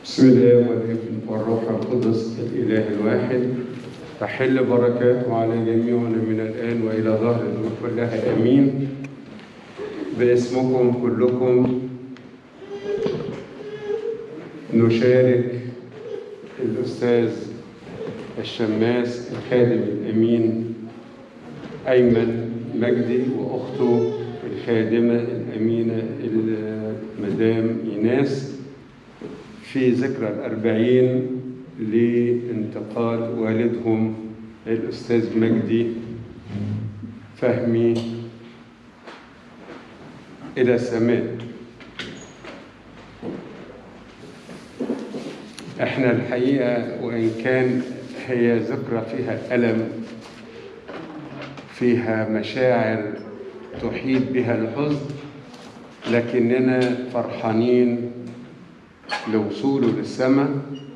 بسم الله والابن والروح القدس الإله الواحد تحل بركاته على جميعنا من الآن وإلى ظهر الأمور كلها آمين باسمكم كلكم نشارك الأستاذ الشماس الخادم الأمين أيمن مجدي وأخته الخادمة الأمينة المدام إيناس في ذكرى الأربعين لانتقال والدهم الأستاذ مجدي فهمي إلى السماء احنا الحقيقة وإن كان هي ذكرى فيها ألم فيها مشاعر تحيط بها الحزن لكننا فرحانين لوصوله للسماء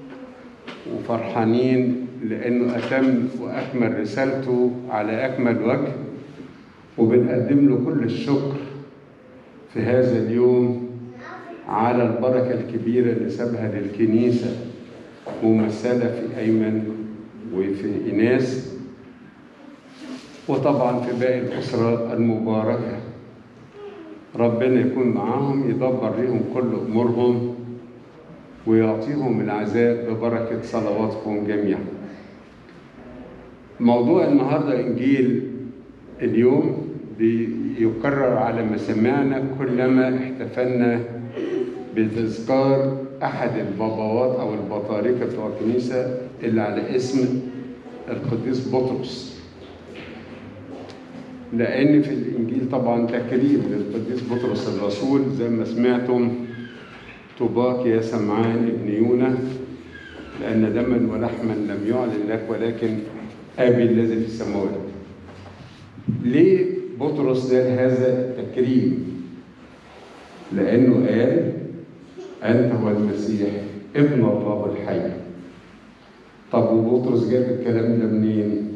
وفرحانين لأنه أتم وأكمل رسالته على أكمل وجه وبنقدم له كل الشكر في هذا اليوم على البركة الكبيرة اللي سابها للكنيسة ممثلة في أيمن وفي إيناس وطبعا في باقي الأسرة المباركة ربنا يكون معاهم يدبر لهم كل أمورهم ويعطيهم العزاء ببركة صلواتكم جميعا موضوع النهاردة إنجيل اليوم بيكرر على ما سمعنا كلما احتفلنا بتذكار أحد الباباوات أو البطاركة بتوع الكنيسة اللي على اسم القديس بطرس لأن في الإنجيل طبعا تكريم للقديس بطرس الرسول زي ما سمعتم طوباك يا سمعان ابن يونا لأن دما ولحما لم يعلن لك ولكن أبي الذي في السماوات ليه بطرس نال هذا التكريم لأنه قال أنت هو المسيح ابن الله الحي طب وبطرس جاب الكلام ده منين؟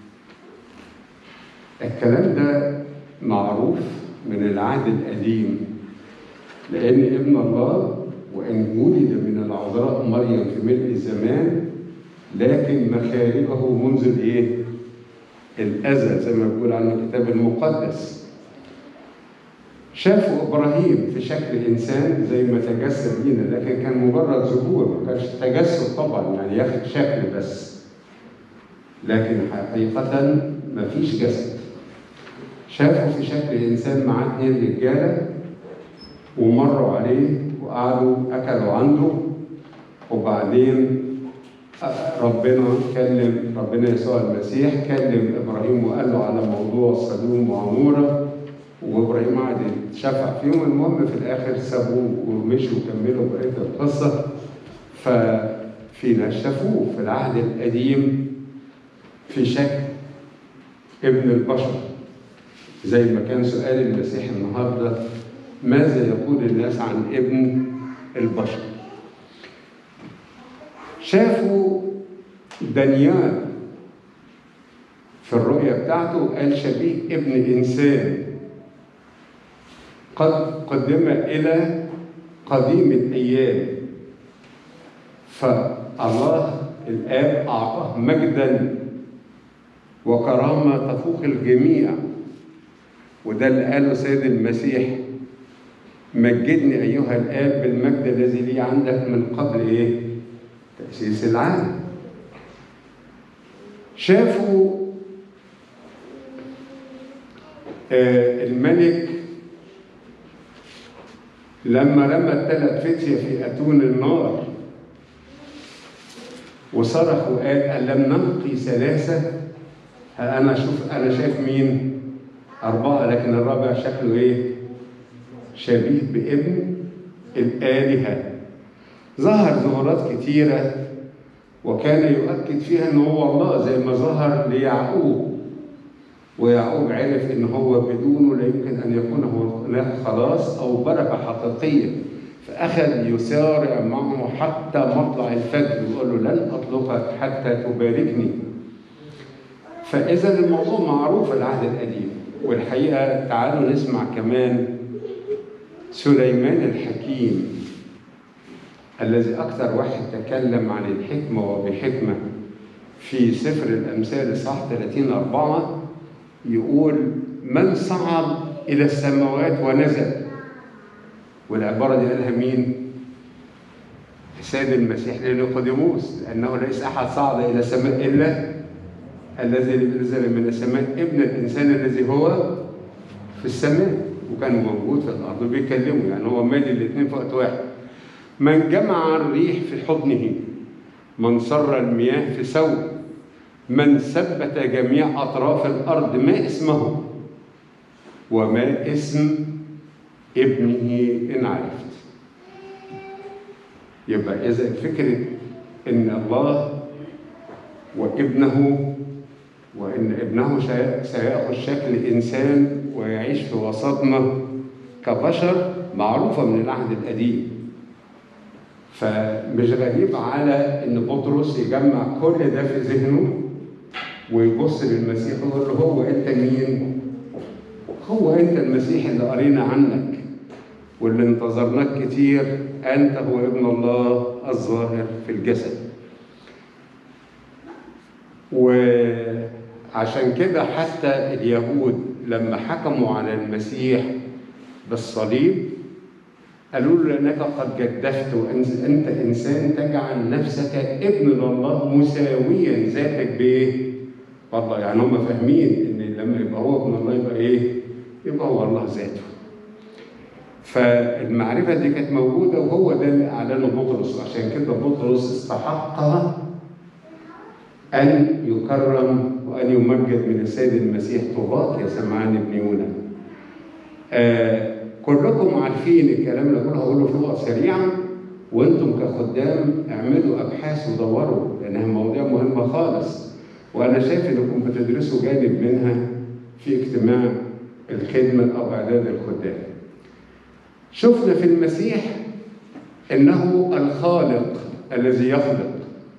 الكلام ده معروف من العهد القديم لأن ابن الله وإن ولد من العذراء مريم في ملء الزمان لكن مخارجه منذ الإيه؟ الأزل زي ما بيقول عنه الكتاب المقدس شافوا إبراهيم في شكل إنسان زي ما تجسد لينا لكن كان مجرد ظهور ما كانش تجسد طبعا يعني ياخد شكل بس لكن حقيقة ما فيش جسد شافوا في شكل إنسان معاه اتنين رجالة ومروا عليه وقعدوا أكلوا عنده وبعدين ربنا كلم ربنا يسوع المسيح كلم إبراهيم وقال له على موضوع صدوم وعمورة وإبراهيم قعد يتشفع فيهم المهم في الآخر سابوه ومشوا وكملوا بقية القصة ففي ناس شافوه في العهد القديم في شكل ابن البشر زي ما كان سؤال المسيح النهارده ماذا يقول الناس عن ابن البشر شافوا دانيال في الرؤية بتاعته قال شبيه ابن إنسان قد قدم إلى قديم الأيام فالله الآب أعطاه مجدا وكرامة تفوق الجميع وده اللي قاله سيد المسيح مجدني أيها الآب بالمجد الذي لي عندك من قبل إيه؟ تأسيس العالم. شافوا آه الملك لما رمى الثلاث فتية في أتون النار وصرخ وقال ألم ننقي ثلاثة؟ أنا شوف أنا شايف مين؟ أربعة لكن الرابع شكله إيه؟ شبيه بابن الآلهة ظهر ظهورات كتيرة وكان يؤكد فيها إن هو الله زي ما ظهر ليعقوب ويعقوب عرف إن هو بدونه لا يمكن أن يكون هناك خلاص أو بركة حقيقية فأخذ يسارع معه حتى مطلع الفجر ويقول له لن أطلقك حتى تباركني فإذا الموضوع معروف العهد القديم والحقيقة تعالوا نسمع كمان سليمان الحكيم الذي أكثر واحد تكلم عن الحكمة وبحكمة في سفر الأمثال صح 30 أربعة يقول من صعد إلى السماوات ونزل والعبارة دي قالها مين؟ السيد المسيح لنيقوديموس لأنه ليس أحد صعد إلى السماء إلا الذي نزل من السماء ابن الإنسان الذي هو في السماء وكان موجود في الأرض وبيكلمه يعني هو مالي الاثنين في وقت واحد من جمع الريح في حضنه من سر المياه في سوء من ثبت جميع أطراف الأرض ما اسمه وما اسم ابنه إن عرفت يبقى إذا فكرة إن الله وابنه وإن ابنه سيأخذ شكل إنسان ويعيش في وسطنا كبشر معروفة من العهد القديم فمش غريب على إن بطرس يجمع كل ده في ذهنه ويبص للمسيح ويقول له هو أنت مين؟ هو أنت المسيح اللي قرينا عنك واللي انتظرناك كتير أنت هو ابن الله الظاهر في الجسد وعشان كده حتى اليهود لما حكموا على المسيح بالصليب قالوا له لأنك قد جدفت وأنت إنسان تجعل نفسك ابن لله مساويا ذاتك بإيه؟ والله يعني هم فاهمين إن لما يبقى هو ابن الله يبقى إيه؟ يبقى هو الله ذاته. فالمعرفة دي كانت موجودة وهو ده اللي أعلنه بطرس وعشان كده بطرس استحق أن يكرم وأن يمجد من السيد المسيح طوباك يا سمعان ابن يونا. آه كلكم عارفين الكلام اللي بقوله هقوله في نقط سريعة وأنتم كخدام اعملوا أبحاث ودوروا لأنها مواضيع مهمة خالص وأنا شايف إنكم بتدرسوا جانب منها في اجتماع الخدمة أو إعداد الخدام. شفنا في المسيح انه الخالق الذي يخلق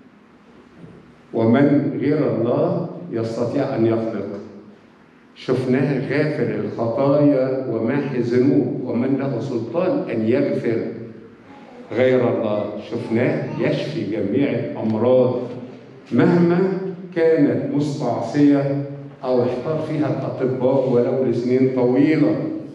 ومن غير الله يستطيع ان يخلق شفناه غافر الخطايا وماحي الذنوب ومن له سلطان ان يغفر غير الله شفناه يشفي جميع الامراض مهما كانت مستعصيه او احتار فيها الاطباء ولو لسنين طويله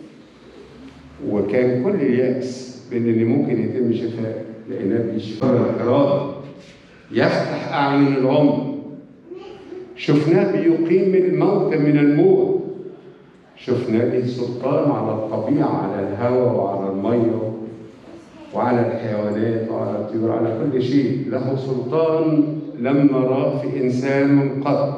وكان كل اليأس بأن اللي ممكن يتم شفاء لقيناه بيشفى الإرادة يفتح أعين العمر شفناه بيقيم الموت من الموت شفناه له سلطان على الطبيعة على الهواء وعلى المية وعلى الحيوانات وعلى الطيور على كل شيء له سلطان لم نراه في إنسان من قبل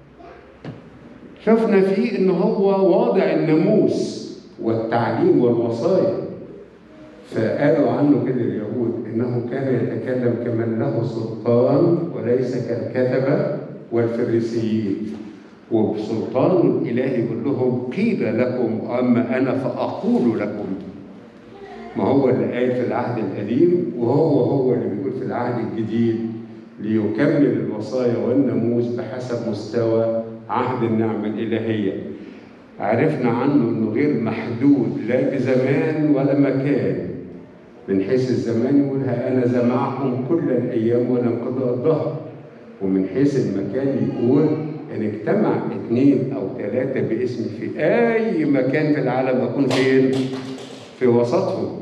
شفنا فيه إن هو واضع الناموس والتعليم والوصايا فقالوا عنه كده اليهود انه كان يتكلم كمن له سلطان وليس كالكتبه والفريسيين وبسلطان الالهي يقول لهم قيل لكم اما انا فاقول لكم ما هو اللي قال في العهد القديم وهو هو اللي بيقول في العهد الجديد ليكمل الوصايا والناموس بحسب مستوى عهد النعمه الالهيه عرفنا عنه انه غير محدود لا بزمان ولا مكان من حيث الزمان يقول ها انا ذا معكم كل الايام ولا انقضاء الظهر ومن حيث المكان يقول ان اجتمع اثنين او ثلاثه باسمي في اي مكان في العالم اكون فين؟ في وسطهم.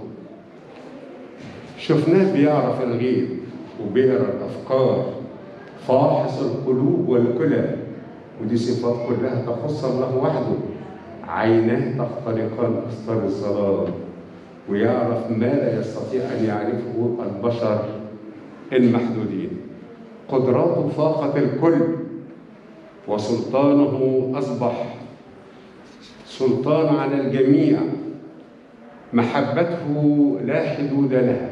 شفناه بيعرف الغيب وبيقرا الافكار فاحص القلوب والكلى ودي صفات كلها تخص الله وحده عيناه تخترقان أستار الظلام ويعرف ما لا يستطيع أن يعرفه البشر المحدودين قدراته فاقت الكل وسلطانه أصبح سلطان على الجميع محبته لا حدود لها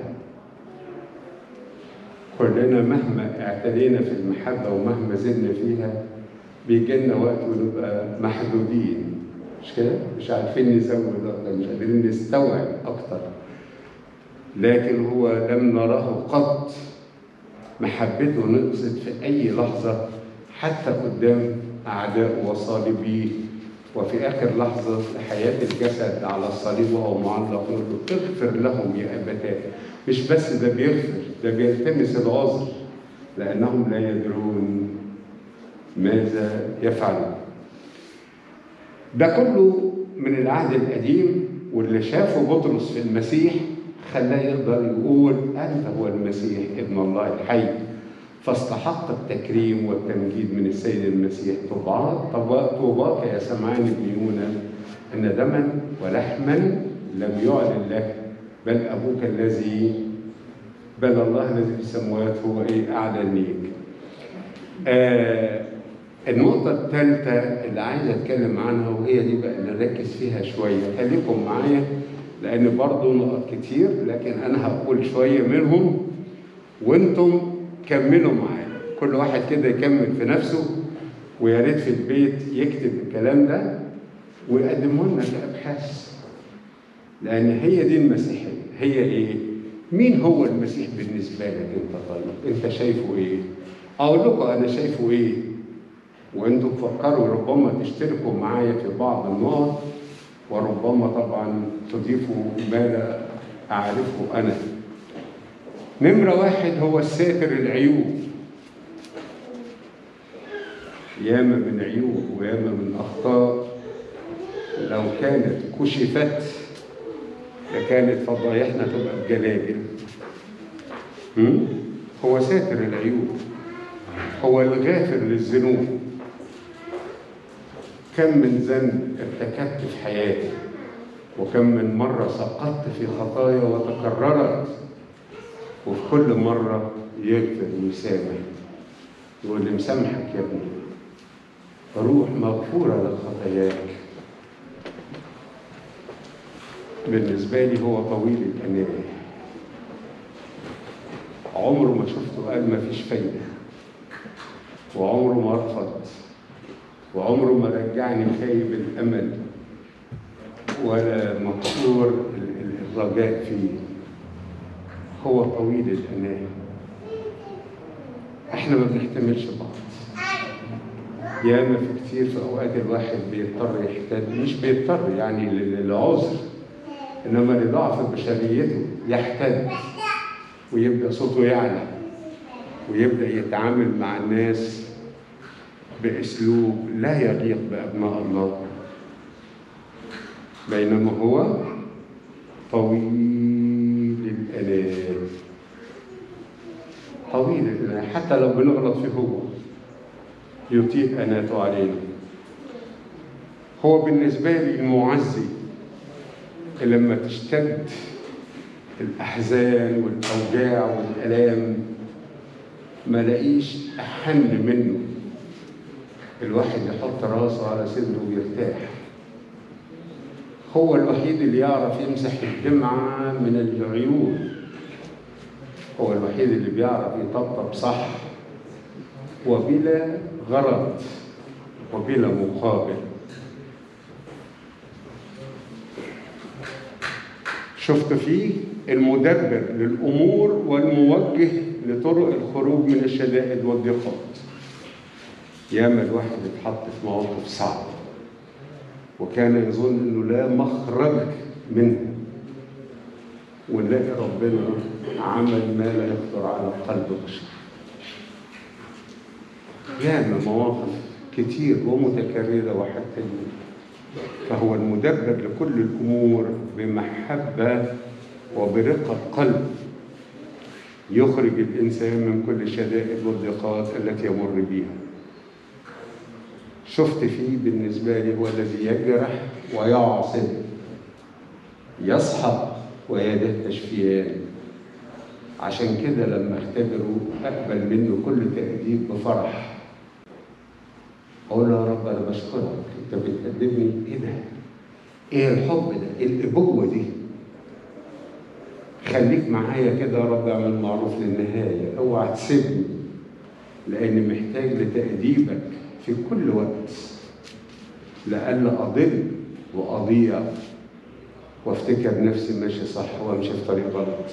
كلنا مهما اعتدينا في المحبة ومهما زدنا فيها بيجي لنا وقت ونبقى محدودين مش كده؟ مش عارفين نزود أكتر مش قادرين نستوعب أكتر لكن هو لم نراه قط محبته نقصت في أي لحظة حتى قدام أعداء وصالبيه وفي آخر لحظة حياة الجسد على الصليب وهو معلق يقول له اغفر لهم يا أبتاه مش بس ده بيغفر ده بيلتمس العذر لأنهم لا يدرون ماذا يفعلون ده كله من العهد القديم واللي شافه بطرس في المسيح خلاه يقدر يقول أنت هو المسيح ابن الله الحي فاستحق التكريم والتمجيد من السيد المسيح طوباك طوباك يا سمعان بن يونا ان دما ولحما لم يعلن لك بل ابوك الذي بل الله الذي في السماوات هو ايه اعلن ليك. آه النقطة الثالثة اللي عايز اتكلم عنها وهي دي بقى اللي نركز فيها شوية خليكم معايا لأن برضه نقط كتير لكن أنا هقول شوية منهم وأنتم كملوا معايا كل واحد كده يكمل في نفسه ويا ريت في البيت يكتب الكلام ده ويقدمه لنا كابحاث لان هي دي المسيحيه هي ايه مين هو المسيح بالنسبه لك انت طيب انت شايفه ايه اقول لكم انا شايفه ايه وانتم تفكروا ربما تشتركوا معايا في بعض النقط وربما طبعا تضيفوا ما لا اعرفه انا نمرة واحد هو الساتر العيوب ياما من عيوب وياما من أخطاء لو كانت كشفت لكانت فضايحنا تبقى بجلاجل هو ساتر العيوب هو الغافر للذنوب كم من ذنب ارتكبت في حياتي وكم من مرة سقطت في خطايا وتكررت وفي كل مرة يغفر ويسامح يقول لي مسامحك يا ابني روح مغفورة لخطاياك بالنسبة لي هو طويل الأناة عمره ما شفته قال ما فيش فايدة وعمره ما رفض وعمره ما رجعني خايب الأمل ولا مقصور الرجاء فيه هو طويل الأناة احنا ما بنحتملش بعض ياما في كتير في اوقات الواحد بيضطر يحتاج مش بيضطر يعني للعذر انما لضعف بشريته يحتاج ويبدا صوته يعلى ويبدا يتعامل مع الناس باسلوب لا يليق بابناء الله بينما هو طويل الاناه طويل الاناه حتى لو بنغلط فيه هو يطيق أناته علينا هو بالنسبة لي المعزي لما تشتد الأحزان والأوجاع والآلام ما لاقيش أحن منه الواحد يحط راسه على صدره ويرتاح هو الوحيد اللي يعرف يمسح الدمعة من العيون هو الوحيد اللي بيعرف يطبطب صح وبلا غرض وبلا مقابل شفت فيه المدبر للأمور والموجه لطرق الخروج من الشدائد والضيقات ياما الواحد اتحط في مواقف صعبة وكان يظن انه لا مخرج منه ونلاقي ربنا عمل ما لا يخطر على قلب بشر ياما مواقف كتير ومتكررة وحتى فهو المدبر لكل الأمور بمحبة وبرقة قلب يخرج الإنسان من كل الشدائد والضيقات التي يمر بها شفت فيه بالنسبة لي هو الذي يجرح ويعصب يسحق ويده تشفيان عشان كده لما اختبره اقبل منه كل تأديب بفرح اقول له يا رب انا بشكرك انت بتقدمني ايه ده؟ ايه الحب ده؟ ايه الابوه دي؟ خليك معايا كده يا رب اعمل معروف للنهايه اوعى تسيبني لاني محتاج لتأديبك في كل وقت لألا أضل وأضيع وافتكر نفسي ماشي صح وامشي في طريق غلط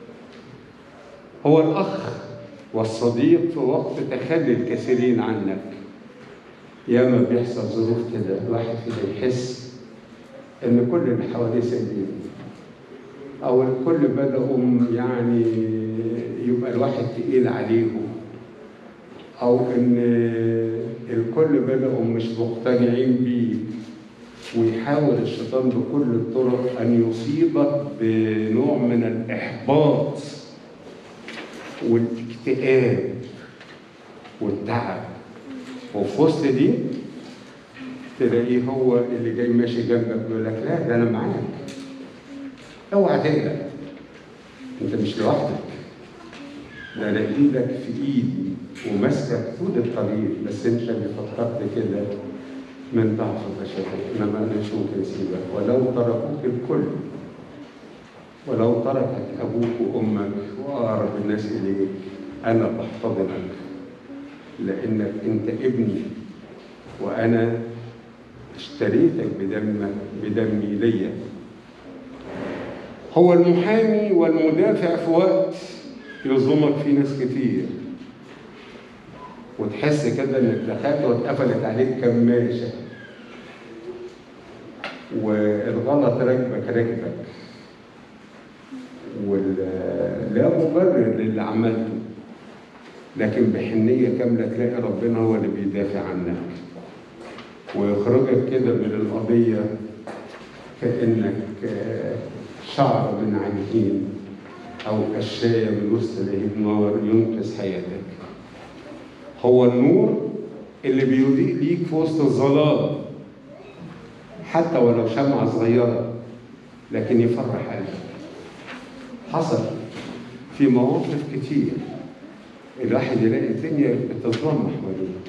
هو الأخ والصديق في وقت تخلي الكثيرين عنك ياما بيحصل ظروف كده الواحد كده يحس ان كل اللي حواليه سايبين او الكل بدأوا يعني يبقى الواحد تقيل عليهم او ان الكل بدأوا مش مقتنعين بيه ويحاول الشيطان بكل الطرق ان يصيبك بنوع من الاحباط والاكتئاب والتعب وفي وسط دي تلاقيه هو اللي جاي ماشي جنبك يقول لك لا ده انا معاك اوعى تقلق انت مش لوحدك ده انا ايدك في ايدي وماسكك طول الطريق بس انت اللي فكرت كده من ضعف بشرك انما انا مش ممكن اسيبك ولو تركوك الكل ولو تركك ابوك وامك واقرب الناس اليك انا بحتضنك لانك انت ابني وانا اشتريتك بدمك بدمي ليا هو المحامي والمدافع في وقت يظلمك فيه ناس كتير وتحس كده انك دخلت واتقفلت عليك كماشه والغلط راكبك راكبك ولا مبرر للي عملته لكن بحنية كاملة تلاقي ربنا هو اللي بيدافع عنك ويخرجك كده من القضية كأنك شعر من عجين أو قشاية من وسط لهيب نار ينقذ حياتك هو النور اللي بيضيء ليك في وسط الظلام حتى ولو شمعة صغيرة لكن يفرح قلبك حصل في مواقف كتير الواحد يلاقي الدنيا بتظلم حواليه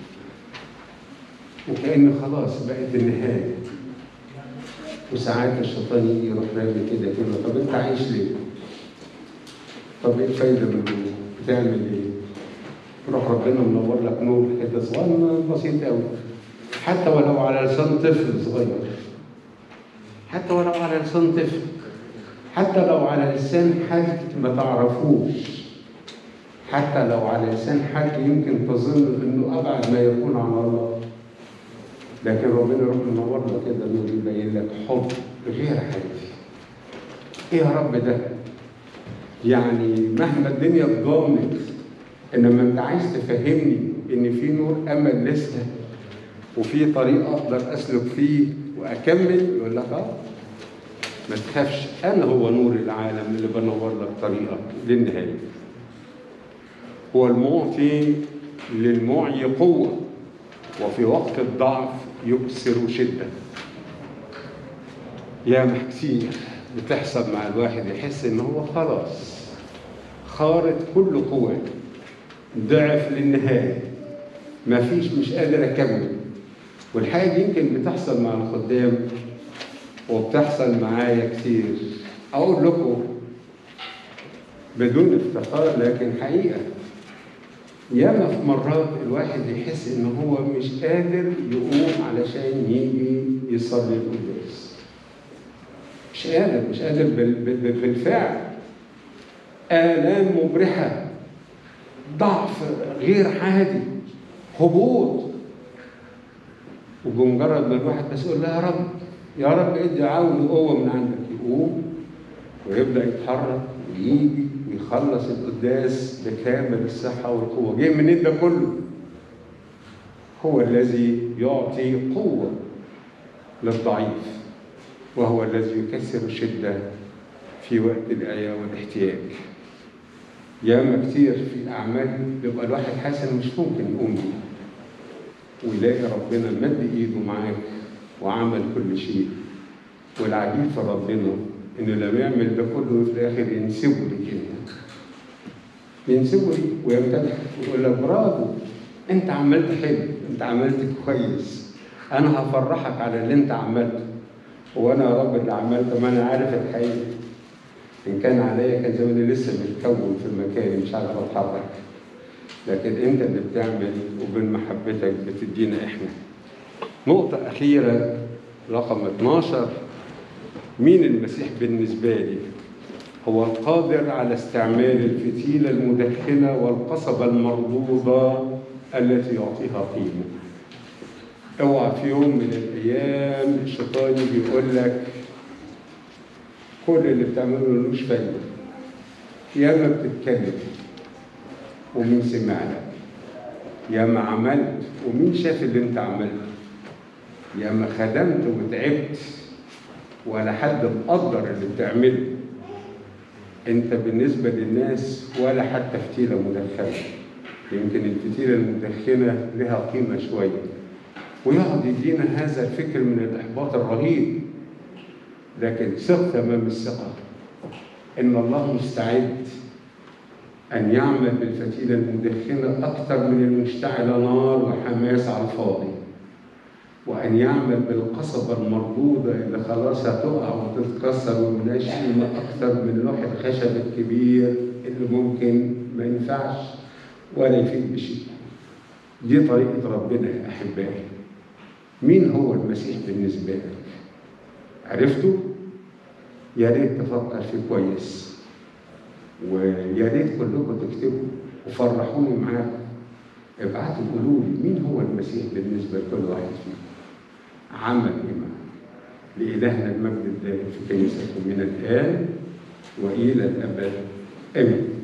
وكأن خلاص بقت النهاية وساعات الشيطان يجي يروح رامي كده كده طب انت عايش ليه؟ طب ايه الفايدة من دول؟ بتعمل ايه؟ يروح ربنا منور لك نور كده صغير بسيط قوي حتى ولو على لسان طفل صغير حتى ولو على لسان طفل حتى لو على لسان حد ما تعرفوش حتى لو على لسان حد يمكن تظن انه ابعد ما يكون عن الله لكن ربنا يروح منور لك كده نور يبين لك حب غير حقيقي ايه يا رب ده يعني مهما الدنيا اتضامت انما انت عايز تفهمني ان في نور امل لسه وفي طريق اقدر اسلك فيه واكمل يقول لك اه ما تخافش انا هو نور العالم اللي بنور لك طريقك للنهايه هو المعطي للمعي قوه وفي وقت الضعف يكسر شده يا كتير بتحصل مع الواحد يحس ان هو خلاص خارط كل قوته ضعف للنهايه مفيش مش قادر اكمل والحاجه دي يمكن بتحصل مع الخدام وبتحصل معايا كتير اقول لكم بدون افتخار لكن حقيقه ياما في مرات الواحد يحس ان هو مش قادر يقوم علشان يجي يصلي القداس مش قادر مش قادر بالفعل آلام مبرحة ضعف غير عادي هبوط وبمجرد ما الواحد بس يقول لا يا رب يا رب ادي عون وقوة من عندك يقوم ويبدأ يتحرك ويجي ويخلص القداس بكامل الصحة والقوة جاي منين ده كله؟ هو الذي يعطي قوة للضعيف وهو الذي يكسر الشدة في وقت الآية والاحتياج ياما كتير في أعمال بيبقى الواحد حاسس مش ممكن يقوم بيه ويلاقي ربنا مد إيده معاك وعمل كل شيء والعجيب في ربنا إنه لما يعمل ده كله في الآخر ينسبه لك أنت ينسبه لي ويمتدحك ويقول لك برافو أنت عملت حلو أنت عملت كويس أنا هفرحك على اللي أنت عملته وانا يا رب اللي عملته ما انا عارف الحقيقه ان كان عليا كان زماني لسه متكون في مكاني مش عارف اتحرك لكن انت اللي بتعمل وبين محبتك بتدينا احنا نقطة أخيرة رقم 12 مين المسيح بالنسبة لي؟ هو القادر على استعمال الفتيلة المدخنة والقصبة المرضوضة التي يعطيها قيمة. اوعى في يوم من الايام الشيطان يجي يقول لك كل اللي بتعمله ملوش فايده يا ما بتتكلم ومين سمع لك يا ما عملت ومين شاف اللي انت عملته يا ما خدمت وتعبت ولا حد مقدر اللي بتعمله انت بالنسبة للناس ولا حتى فتيلة مدخنة يمكن الفتيلة المدخنة لها قيمة شوية ويقعد يدينا هذا الفكر من الإحباط الرهيب لكن ثق تمام الثقة إن الله مستعد أن يعمل بالفتيلة المدخنة أكثر من المشتعلة نار وحماس على الفاضي وأن يعمل بالقصبة المردودة اللي خلاص هتقع وتتكسر وملهاش قيمة أكثر من لوح الخشب الكبير اللي ممكن ما ينفعش ولا يفيد بشيء. دي طريقة ربنا يا أحبائي. مين هو المسيح بالنسبة لك؟ عرفته؟ يا ريت تفكر فيه كويس. ويا ريت كلكم تكتبوا وفرحوني معاكم. ابعتوا قولوا لي مين هو المسيح بالنسبة لكل واحد فيكم؟ عمل إيمان لإلهنا المجد الدائم في كنيسته من الآن وإلى الأبد آمين